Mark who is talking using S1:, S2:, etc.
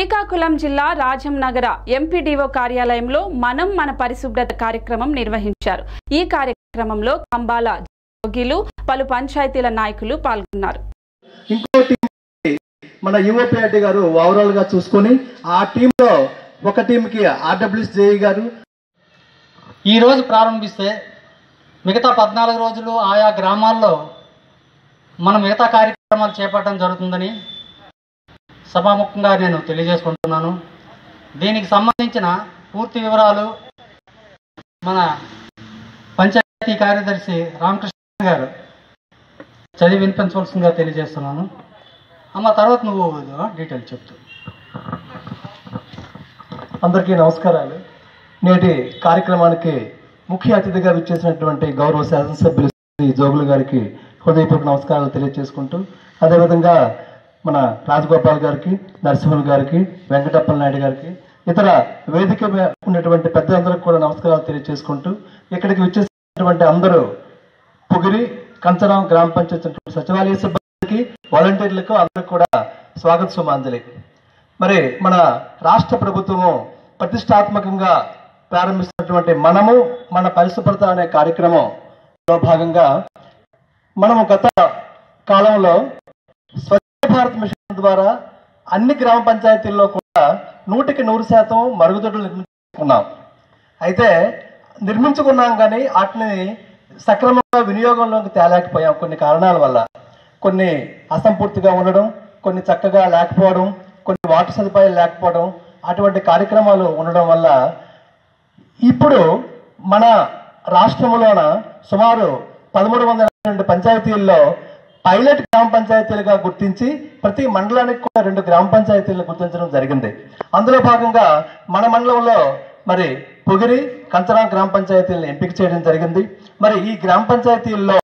S1: శ్రీకాకుళం జిల్లా రాజం నగర ఎంపీడీఓ కార్యాలయంలో మనం మన పరిశుభ్రత కార్యక్రమం నిర్వహించారు ఈ కార్యక్రమంలో కంబాల జోగిలు పలు పంచాయతీల నాయకులు పాల్గొన్నారు
S2: ఇంకో టీం మన యువపిఆర్టీ గారు ఓవరాల్ గా చూసుకొని ఆ టీంలో ఒక టీంకి ఆర్డబ్ల్యూఎస్ జేఈ గారు
S3: ఈ రోజు ప్రారంభిస్తే మిగతా పద్నాలుగు రోజులు ఆయా గ్రామాల్లో మనం మిగతా కార్యక్రమాలు చేపట్టడం జరుగుతుందని సభాముఖంగా నేను తెలియజేసుకుంటున్నాను దీనికి సంబంధించిన పూర్తి వివరాలు మన పంచాయతీ కార్యదర్శి రామకృష్ణ గారు చదివి వినిపించవలసిందిగా తెలియజేస్తున్నాను అమ్మ తర్వాత నువ్వు డీటెయిల్ చెప్తూ
S2: అందరికీ నమస్కారాలు నేటి కార్యక్రమానికి ముఖ్య అతిథిగా విచ్చేసినటువంటి గౌరవ శాసనసభ్యులు శ్రీ జోగులు గారికి హృదయపూర్వక నమస్కారాలు తెలియజేసుకుంటూ అదేవిధంగా మన రాజగోపాల్ గారికి నరసింహులు గారికి వెంకటప్పల నాయుడు గారికి ఇతర వేదిక మీద ఉన్నటువంటి పెద్దలందరికీ కూడా నమస్కారాలు తెలియజేసుకుంటూ ఇక్కడికి విచ్చేసినటువంటి అందరూ పుగిరి కంచరం గ్రామ పంచాయతీ సచివాలయ సిబ్బందికి వాలంటీర్లకు అందరికి కూడా స్వాగత సుమాంజలి మరి మన రాష్ట్ర ప్రభుత్వము ప్రతిష్టాత్మకంగా ప్రారంభిస్తున్నటువంటి మనము మన పరిశుభ్రత అనే కార్యక్రమంలో భాగంగా మనము గత కాలంలో స్వచ్ఛ భారత్ మిషన్ ద్వారా అన్ని గ్రామ పంచాయతీల్లో కూడా నూటికి నూరు శాతం మరుగుదొడ్లు నిర్మించుకున్నాం అయితే నిర్మించుకున్నాం కానీ వాటిని సక్రమంగా వినియోగంలోకి తేలేకపోయాం కొన్ని కారణాల వల్ల కొన్ని అసంపూర్తిగా ఉండడం కొన్ని చక్కగా లేకపోవడం కొన్ని వాటర్ సదుపాయాలు లేకపోవడం అటువంటి కార్యక్రమాలు ఉండడం వల్ల ఇప్పుడు మన రాష్ట్రంలోన సుమారు పదమూడు వందల రెండు పంచాయతీల్లో పైలట్ గ్రామ పంచాయతీలుగా గుర్తించి ప్రతి మండలానికి కూడా రెండు గ్రామ పంచాయతీలను గుర్తించడం జరిగింది అందులో భాగంగా మన మండలంలో మరి పొగిరి కంచరా గ్రామ పంచాయతీలను ఎంపిక చేయడం జరిగింది మరి ఈ గ్రామ పంచాయతీల్లో